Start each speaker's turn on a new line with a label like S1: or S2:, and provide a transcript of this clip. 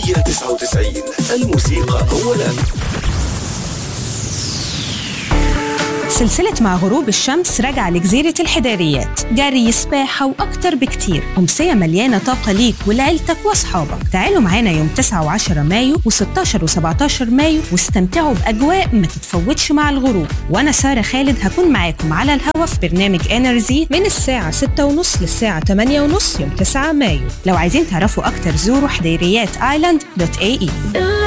S1: 99 الموسيقى أولا
S2: سلسلة مع غروب الشمس راجعة لجزيرة الحداريات جري سباحة وأكتر بكتير أمسية مليانة طاقة ليك ولعيلتك وأصحابك تعالوا معانا يوم 9 و10 مايو و16 و17 مايو واستمتعوا بأجواء ما تتفوتش مع الغروب وأنا سارة خالد هكون معاكم على الهوا في برنامج انرجي من الساعة 6:30 للساعة 8:30 يوم 9 مايو لو عايزين تعرفوا أكتر زوروا حديريات ايلاند دوت اي اي